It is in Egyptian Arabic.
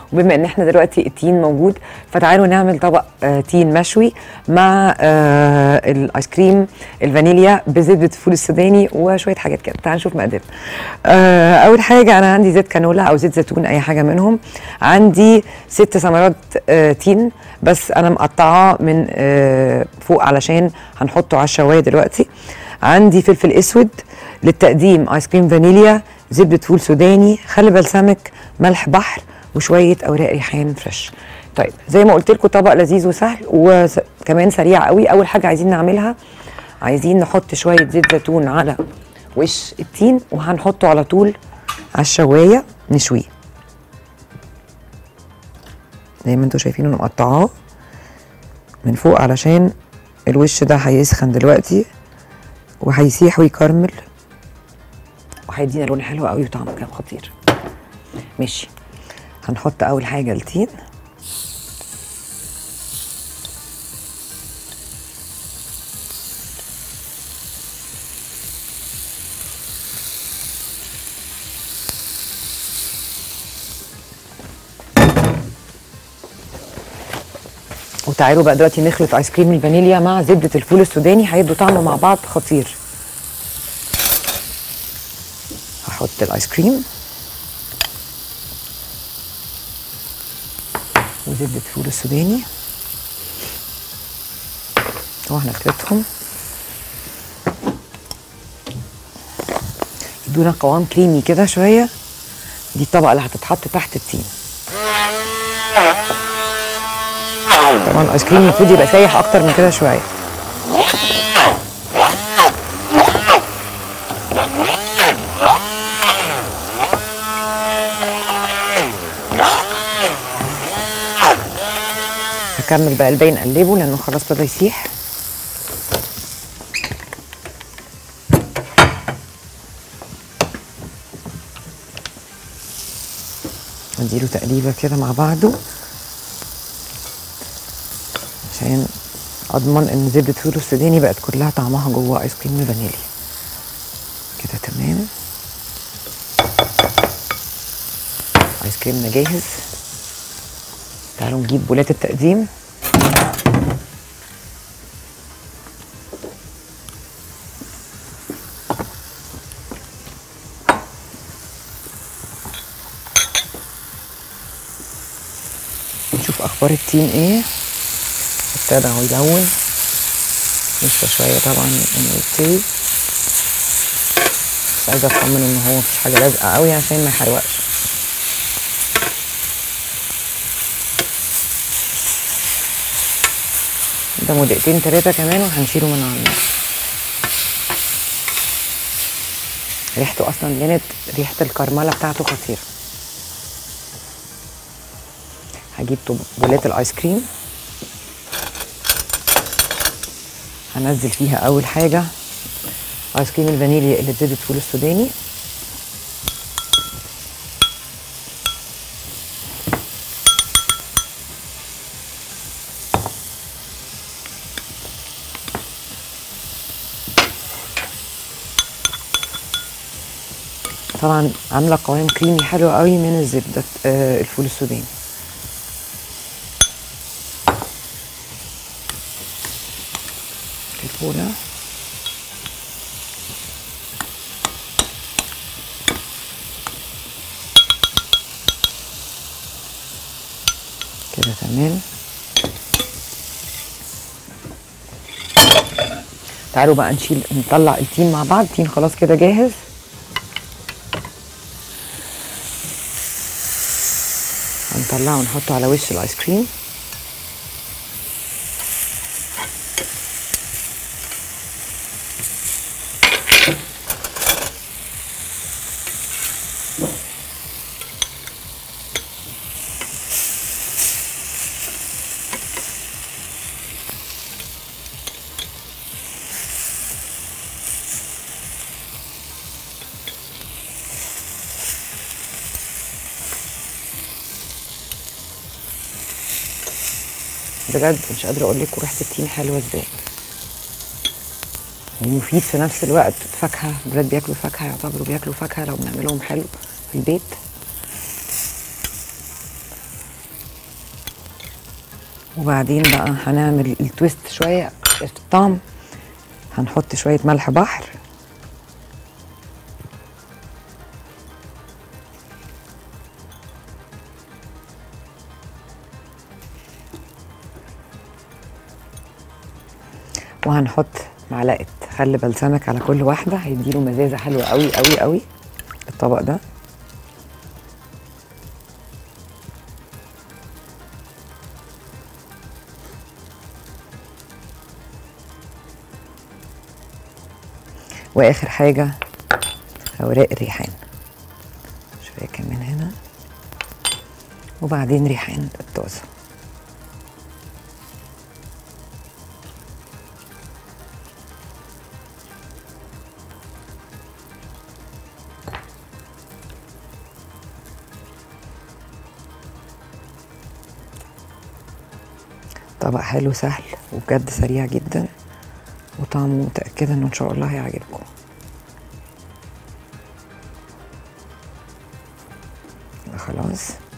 وبما ان احنا دلوقتي التين موجود فتعالوا نعمل طبق آه تين مشوي مع آه الايس كريم الفانيليا بزبده الفول السوداني وشويه حاجات كده تعالوا نشوف مقاديرنا آه اول حاجه انا عندي زيت كانولا او زيت زيتون اي حاجه منهم عندي ست ثمرات آه تين بس انا مقطعاه من آه فوق علشان هنحطه على الشوايه دلوقتي عندي فلفل اسود للتقديم ايس كريم فانيليا زبده فول سوداني خل بلسمك ملح بحر وشويه اوراق ريحان فريش طيب زي ما قلت لكم طبق لذيذ وسهل وكمان سريع قوي اول حاجه عايزين نعملها عايزين نحط شويه زيت زيتون على وش التين وهنحطه على طول على الشوايه نشويه زي ما انتم شايفين انا مقطعاه من فوق علشان الوش ده هيسخن دلوقتي وهيسيح ويكرمل وهيدينا لون حلو قوي وطعم كان خطير ماشي هنحط اول حاجه التين وتعالوا بقى دلوقتي نخلط ايس كريم الفانيليا مع زبده الفول السوداني هيدوا طعم مع بعض خطير هحط الايس كريم وزبده الفول السوداني وهنخلطهم يدونا قوام كريمي كده شويه دي الطبقه اللي هتتحط تحت التين طبعا الايس كريم المفروض يبقى سايح اكتر من كده شويه هكمل بقى الباقي نقلبه لانه خلاص ابتدى يسيح نديله تقليبه كده مع بعضه عشان اضمن ان زبده الفول السوداني بقت كلها طعمها جوه ايس كريم الفانيليا كده تمام ايس كريمنا جاهز تعالوا نجيب بولات التقديم نشوف اخبار التين ايه ابتدى اهو يلون لسه شويه طبعا انه يبتدي بس عايزه اطمن ان هو مفيش حاجه لازقه قوي عشان ما يحرقش قدامه دقيقتين تلاتة كمان وهنشيله من على النار ريحته اصلا لينت ريحه الكرمله بتاعته خطيره هجيب بولات الايس كريم هنزل فيها اول حاجه ايس كريم الفانيليا اللي بزبده فول السوداني طبعا عامله قوام كريمي حلو قوي من الزبده آه الفول السوداني الفوله كده تمام تعالوا بقى نشيل نطلع التين مع بعض التين خلاص كده جاهز هنطلعه ونحطه على وش الايس كريم بجد مش قادره اقول لكم ريحه التين حلوه ازاي ومفيد في نفس الوقت فاكهه الولاد بياكلوا فاكهه يعتبروا بياكلوا فاكهه لو بنعملهم حلو في البيت وبعدين بقى هنعمل التويست شويه في الطعم هنحط شويه ملح بحر وهنحط معلقه خل بلسمك على كل واحده هيديله مزازه حلوه قوي قوي قوي الطبق ده واخر حاجه اوراق الريحان شويه كمان هنا وبعدين ريحان الطازه طبق حلو سهل وبجد سريع جدا وطعمه متأكدة انه ان شاء الله هيعجبكم خلاص